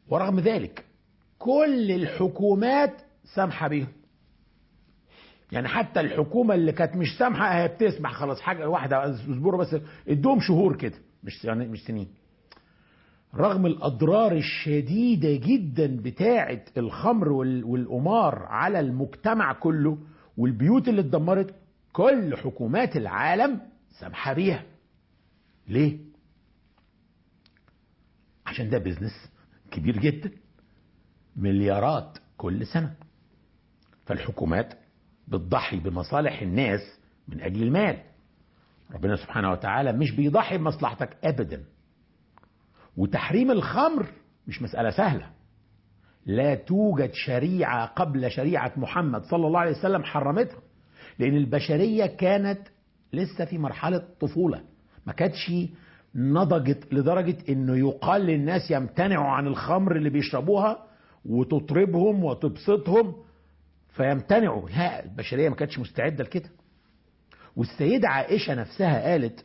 ورغم ذلك كل الحكومات سامحة بيهم يعني حتى الحكومة اللي كانت مش سامحة هي بتسمح خلاص حاجة واحدة اصبروا بس ادوهم شهور كده مش يعني مش سنين رغم الأضرار الشديدة جدا بتاعة الخمر والقمار على المجتمع كله والبيوت اللي اتدمرت كل حكومات العالم سامحة بيها ليه؟ عشان ده بيزنس كبير جدا مليارات كل سنة فالحكومات بتضحي بمصالح الناس من أجل المال ربنا سبحانه وتعالى مش بيضحي بمصلحتك أبدا وتحريم الخمر مش مسألة سهلة لا توجد شريعة قبل شريعة محمد صلى الله عليه وسلم حرمتها لأن البشرية كانت لسه في مرحلة طفولة ما كانتش نضجت لدرجة انه يقال للناس يمتنعوا عن الخمر اللي بيشربوها وتطربهم وتبسطهم فيمتنعوا لا البشرية ما كانتش مستعدة لكده والسيدة عائشة نفسها قالت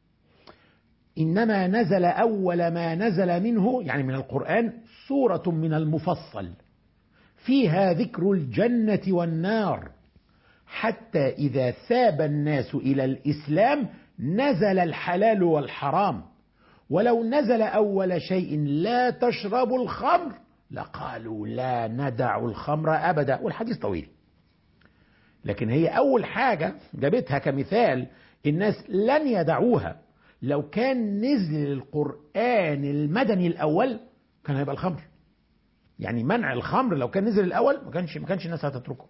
إنما نزل أول ما نزل منه يعني من القرآن سورة من المفصل فيها ذكر الجنة والنار حتى إذا ثاب الناس إلى الإسلام نزل الحلال والحرام ولو نزل أول شيء لا تشربوا الخمر لقالوا لا ندع الخمر أبدا والحديث طويل لكن هي أول حاجة جابتها كمثال الناس لن يدعوها لو كان نزل القرآن المدني الأول كان هيبقى الخمر يعني منع الخمر لو كان نزل الأول ما كانش ما كانش الناس هتتركه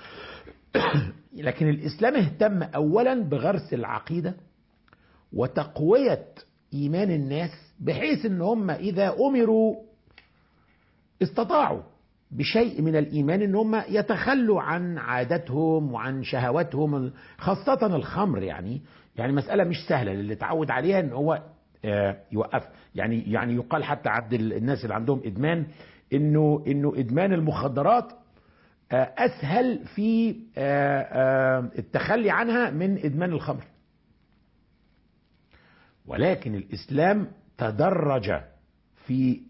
لكن الإسلام اهتم أولا بغرس العقيدة وتقوية إيمان الناس بحيث أن هم إذا أمروا استطاعوا بشيء من الإيمان أن هم يتخلوا عن عاداتهم وعن شهواتهم خاصة الخمر يعني يعني مسألة مش سهلة اللي اتعود عليها أن هو يوقف يعني يعني يقال حتى عند الناس اللي عندهم إدمان إنه إنه إدمان المخدرات أسهل في التخلي عنها من إدمان الخمر ولكن الإسلام تدرج في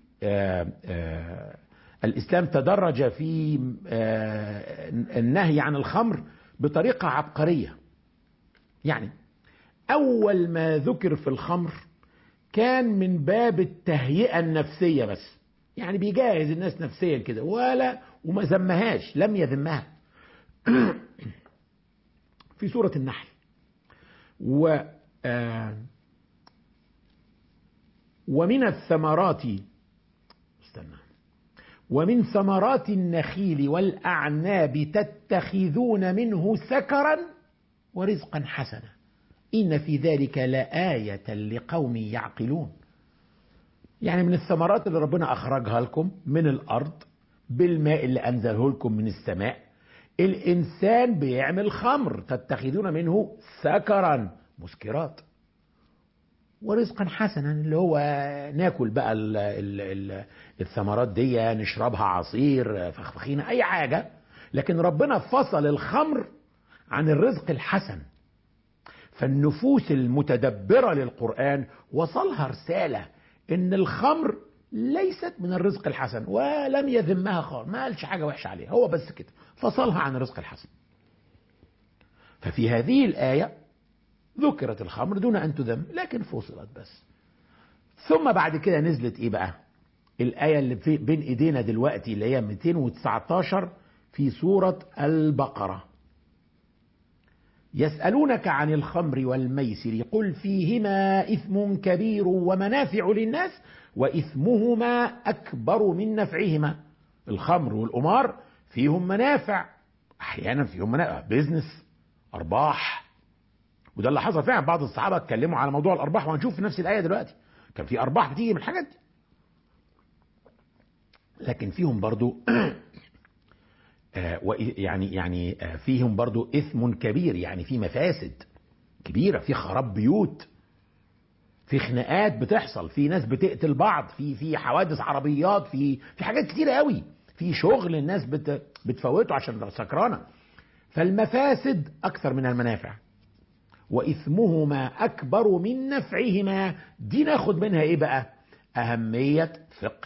الإسلام تدرج في النهي عن الخمر بطريقة عبقرية يعني أول ما ذكر في الخمر كان من باب التهيئة النفسية بس يعني بيجهز الناس نفسيا كده ولا وما ذمهاش لم يذمها في سورة النحل و ومن الثمرات استنى ومن ثمرات النخيل والأعناب تتخذون منه سكرا ورزقا حسنا إن في ذلك لآية لقوم يعقلون يعني من الثمرات اللي ربنا أخرجها لكم من الأرض بالماء اللي أنزله لكم من السماء الإنسان بيعمل خمر تتخذون منه سكرا مسكرات ورزقا حسنا اللي هو ناكل بقى ال ال ال الثمرات دي نشربها عصير فخفخينة أي حاجة لكن ربنا فصل الخمر عن الرزق الحسن فالنفوس المتدبرة للقرآن وصلها رسالة إن الخمر ليست من الرزق الحسن ولم يذمها خالص ما قالش حاجة وحشة عليها هو بس كده فصلها عن الرزق الحسن ففي هذه الآية ذكرت الخمر دون أن تذم لكن فصلت بس ثم بعد كده نزلت إيه بقى الآية اللي في بين إيدينا دلوقتي اللي هي 219 في سورة البقرة يسألونك عن الخمر والميسر قل فيهما إثم كبير ومنافع للناس وإثمهما أكبر من نفعهما الخمر والقمار فيهم منافع أحيانا فيهم منافع بيزنس أرباح وده اللي حصل فعلا بعض الصحابة اتكلموا على موضوع الأرباح وهنشوف في نفس الآية دلوقتي كان في أرباح بتيجي من الحاجات دي لكن فيهم برضو يعني يعني فيهم برضو إثم كبير يعني في مفاسد كبيرة في خراب بيوت في خناقات بتحصل في ناس بتقتل بعض في في حوادث عربيات في في حاجات كتيرة قوي في شغل الناس بت بتفوته عشان سكرانة فالمفاسد أكثر من المنافع وإثمهما أكبر من نفعهما دي ناخد منها إيه بقى أهمية فقه